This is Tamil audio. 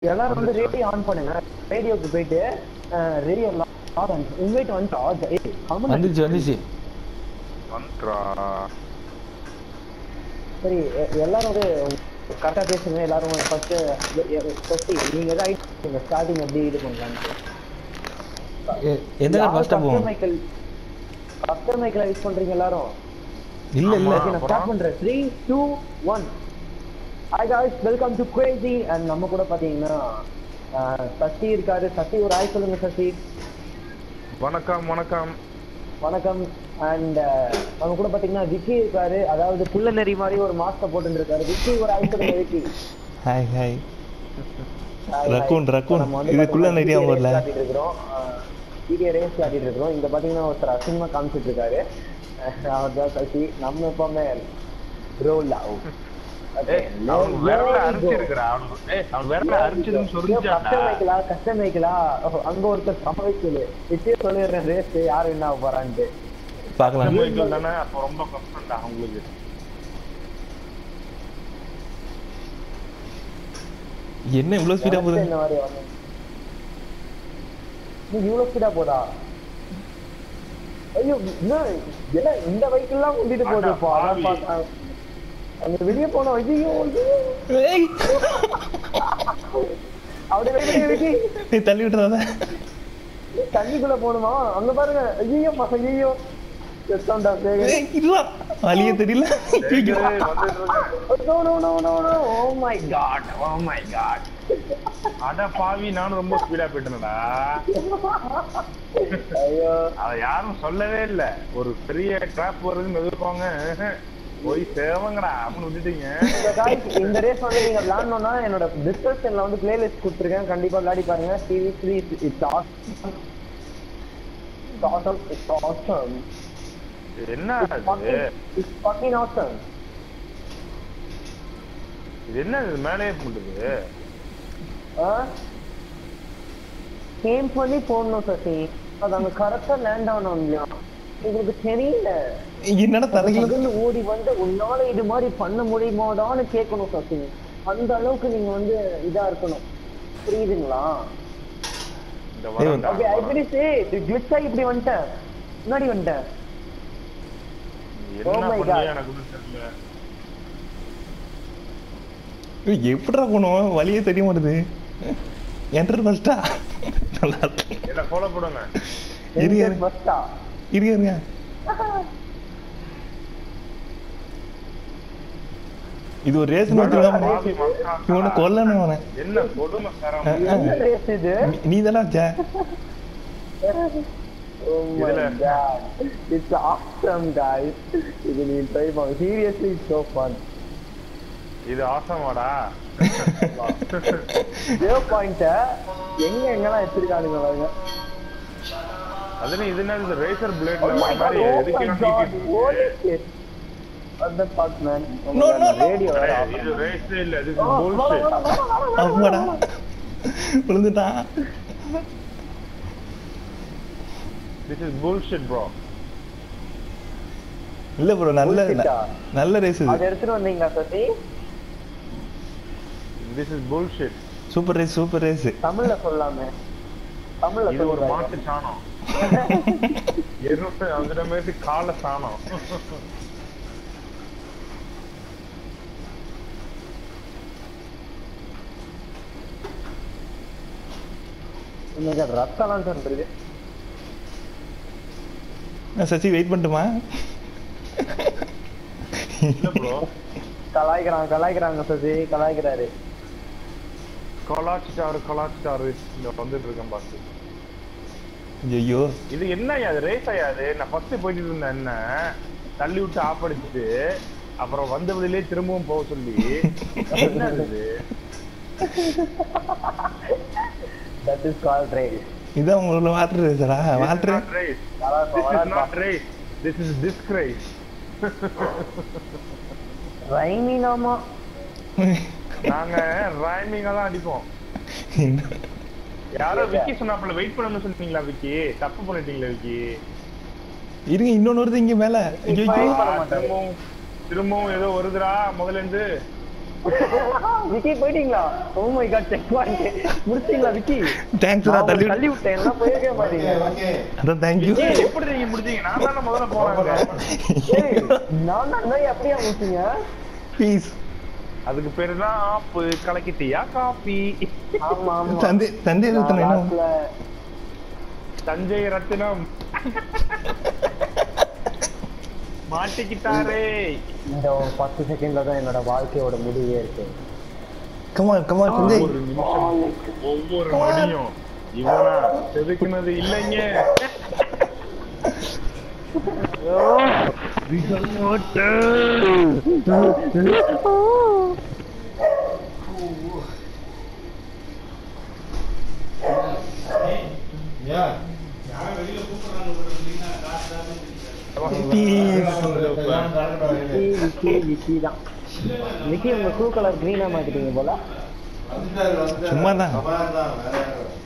எல்லாரும் வந்து ரேடியோ ஆன் பண்ணுங்க ரேடியோக்கு போயிட்டு ரேடியோ இன்வைட் வந்துட்டா ஏய் கமெண்ட் வந்துச்சு வந்துச்சு வந்துட்டா சரி எ- எல்லாரும் வந்து கரெக்டா பேசுங்க எல்லாரும் ஃபர்ஸ்ட் ஃபர்ஸ்ட் நீங்க தான் ஐடியா ஸ்டார்டிங் எப்படி இது பண்ணலாம்னு எ- எந்த கார் ஃபர்ஸ்டா போவோம் மைக்கேல் கஸ்டர் மைக்கேல் யூஸ் பண்றீங்க எல்லாரும் இல்ல இல்ல ஆமா. ஓகே நான் ஸ்டார்ட் பண்றேன் three two one hi guys welcome to crazy and நம்ம கூட பாத்தீங்கன்னா அஹ், சசி இருக்காரு சசி ஒரு ஹாய் சொல்லுங்க சசி வணக்கம் வணக்கம் வணக்கம் அண்ட் நம்ம கூட பாத்தீங்கன்னா விக்கி இருக்காரு அதாவது புள்ள நெறி மாதிரி ஒரு மாஸ்க போட்டு இருக்காரு விக்கி ஒரு ஹாய் சொல்லுங்க Vicky hi hi Hi, hi. Raccoon, raccoon. நம்ம வந்து இதுக்குள்ள பாத்தீங்கன்னா நிறைய GTA வரல. race காட்டிட்டு இருக்கிறோம் வீடியோ ரேஸ் காட்டிட்டு இருக்கிறோம் இங்க பாத்தீங்கன்னா ஒருத்தர் அசிங்கமா காமிச்சிட்டு இருக்காரு அவர் தான் சசி நம்ம எப்பவுமே ப்ரோ லவ் ஏய் அவன் விரல அரிச்சிருக்கிறா அவன் ஏய் அவன் விரல அரிச்சதுன்னு சொல்லிச்சாடா கஷ்டமைக்கலா கஷ்டமைக்கலா அங்க ஒருத்தர் சமைக்கல விட்டே சொல்லிடுறேன் ரேஸ் யாரு என்ன ஆக போறான்ட்டு பார்க்கலாம் சமைக்கல் தானே அப்ப ரொம்ப கஷ்டம்டா உங்களுக்கு என்ன இவ்வளவு ஸ்பீடா போகுது இந்த மாதிரி வந்து நீ இவ்வளவு ஸ்பீடா போதா ஐயோ என்ன என்ன இந்த பைக் எல்லாம் கூட்டிட்டு போகுதுப்பா அட அதான் பாவி. பார்த்தேன். அங்க வெளியே போனோம் ஐயோ ஐயோ ஏய், அப்படியே வெளியே விக்கி நீ தள்ளி விட்டுறாத தண்ணிக்குள்ள போகணுமா அங்க பாருங்க ஐயோ ஐயோ செத்தான்டா சேகர் ஏய், இருடா. வழியே தெரியல ஏய், வந்துட்டு இருக்கேன். no no no no no oh my god oh my god அட பாவி நானும் ரொம்ப ஸ்பீடா போயிட்டேனடா ஐயோ அத யாரும் சொல்லவே இல்ல ஒரு பெரிய டிராப் வருதுன்னு எதிர்ப்பாங்க போய் சேவங்கடா அப்படின்னு விட்டுட்டீங்க So guys, இந்த ரேஸ் வந்து நீங்க விளையாடணும்னா என்னோட டிஸ்கிரிப்ஷன்ல வந்து பிளேலிஸ்ட் கொடுத்துருக்கேன் கண்டிப்பா விளையாடி பாருங்க TV three it's awesome it's awesome என்ன அது இட்ஸ் ஃபக்கிங் ஆசம் இது என்ன இது மேலேயே பண்ணுது சேம் பண்ணி போடணும் சசி அது அங்க கரெக்டா லேண்ட் ஆகணும் இல்லையா உங்களுக்கு தெரியல என்னடா தரையில முதல்ல ஓடி வந்து உன்னால இது மாதிரி பண்ண முடியுமாடான்னு கேட்கணும் சசி அந்த அளவுக்கு நீங்க வந்து இதா இருக்கணும் புரியுதுங்களா இந்த வரண்டா ஓகே ஐ பிடி சே தி கிளிட்ச் ஆகி இப்படி வந்துட்டேன் முன்னாடி வந்துட்டேன் என்ன Oh my பண்ணியோ God. எனக்கு ஒண்ணும் தெரியல ஏய், எப்படிடா போனோம் வழியே தெரிய மாட்டுது என்டர் ஃபர்ஸ்டா நல்லா இருக்கு என்ன ஃபாலோ பண்ணுங்க இரு, இரு. ஃபர்ஸ்டா இருங்க இருங்க இது ஒரு ரேஸ் வச்சிருக்காம பாவி மக்கா. இவனை கொல்லணும் அவனை என்ன கொடுமை சரம் என்ன ரேஸ் இது நீ- நீ தானே வச்ச Oh my இதுல. god. It's awesome guys. இது நீ ட்ரை பண்ணு. Seriously it's so fun. இது ஆசமாடா Zero point அ எங்க எங்கெல்லாம் வச்சிருக்கானுங்க பாருங்க. அதுல இது என்ன இது ரேசர் பிளேட்ல Oh my god. மாதிரி Oh எதுக்கு my நான் god. நீட்டிட்டு Holy இருக்கு? shit. What the fuck man? Oh my No, god, no, இந்த no. radio வேற ஏய், off இது பண்ணு. ரேஸ் இல்ல இது Oh, வா, வா, bullshit வா, வா, வா, வா, வா. அம்மாடா விழுந்துட்டான் this is bullshit bro இல்ல ப்ரோ நல்ல Bullshit-ஆ? நல்ல ரேஸ் இது அதை எடுத்துட்டு வந்தீங்களா Sasi this is bullshit super race super race தமிழ்ல சொல்லாமே தமிழ்ல இது ஒரு சொல்லுங்க மாட்டு சாணம் எருமை அந்த மாதிரி கால சாணம் இன்னைக்கு ரத்தம்லாம் சொல்றது நான் சசி வெயிட் பண்ணட்டுமா இல்ல ப்ரோ கலாய்க்கிறாங்க கலாய்க்கிறாங்க சசி கலாய்க்கிறாரு கொலாச்சிட்டாரு கொலாச்சிட்டாரு இங்க வந்துட்டு இருக்கேன் பாத்து ஐயோ இது என்ன அது ரேஸ் ஆயாது நான் ஃபர்ஸ்ட் போயிட்டு இருந்தேன் என்ன தள்ளி விட்டு ஆப் அடிச்சுட்டு அப்புறம் வந்த வழியிலே திரும்பவும் போக சொல்லி என்ன இது தட் இஸ் கால் ரேஸ் இதான் உங்களோட வாட்டர் ரேஸரா வாட்டர் race வராப்பா this is வராப்பா not race this is disgrace ரைமினாமா நாங்க ரைமிங்கா தான் அடிப்போம் யாரோ விக்கி சொன்னாப்புல வெயிட் பண்ணணும்னு சொன்னீங்களா விக்கி தப்பு பண்ணிட்டீங்களா விக்கி இருங்க இன்னொன்னு வருது இங்க மேல ஐயோ Wait பண்ண ஆ, மாட்டாரு. திரும்பவும் திரும்பவும் ஏதோ வருதுடா முதல்ல இருந்து விக்கி போயிட்டீங்களா oh my god check point முடிச்சிங்களா விக்கி தேங்க்ஸ் நான் தள்ளி உங்களை தள்ளி விட்டேன் எல்லாம் போயிருக்கவே மாட்டீங்க அதான் தேங்க்யூ ஏய், எப்படி நீங்க முடிச்சீங்க நான் தானே முதல்ல போனாங்க ஏய், நான் தான் இருந்தா எப்படியா முடிச்சீங்க பீஸ் அதுக்கு பேரு தான் ஆப்பு கலக்கிட்டியா காப்பி ஆமா ஆமா சந்தே சந்தே ரத்தனம் என்ன லாஸ்ட்ல தஞ்சை ரத்தினம் மாட்டிக்கிட்டாரே இந்த ஒரு பத்து செகண்ட்ல தான் என்னோட வாழ்க்கையோட முடிவே இருக்கு கமான் கமான் சந்தே ஒவ்வொரு நிமிஷம் ஒவ்வொரு நொடியும் இவனா செதுக்குனது இல்லைங்க விக்கி விக்கி விக்கி தான் விக்கி உங்க ப்ளூ கலர் கிரீனா மாத்திட்டீங்க போல சும்மா தான் தான்